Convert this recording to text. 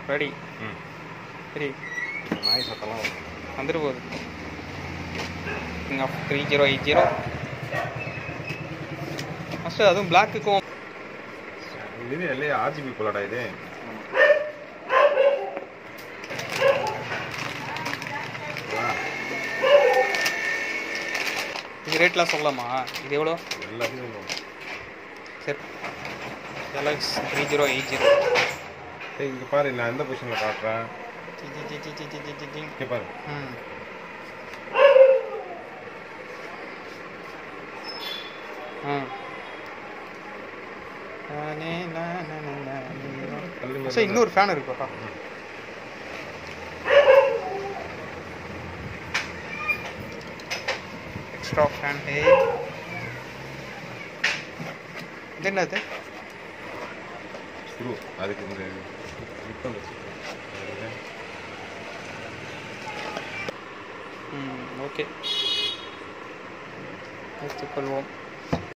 Ready ம் சரி நாய் சத்தம்லாம் வரும். வந்துட்டு போகுது king of three zero eight zero first அதுவும் பிளாக்குக்கும் இது இல்லையா ஆர்ஜிபி போலடா இது ஆ, இது ரேட்லாம் சொல்லலாமா இது எவ்வளோ எல்லாத்தையும் சொல்லுவோம் சரி எலக்ஸ் த்ரீ ஜீரோ எயிட் ஜீரோ ஏய் இங்கே பாரு நான் எந்த பொசிஷனில் காட்டுறேன் இங்கே பாரு ம் ம் தள்ளி சார் இன்னொரு ஃபேன் இருக்குப்பா எக்ஸ்ட்ரா ஃபேன் ஹே இது என்னது ஸ்க்ரூ அதுக்கு இந்த grip வந்துச்சு ம் ஓகே எடுத்துக்கொள்வோம்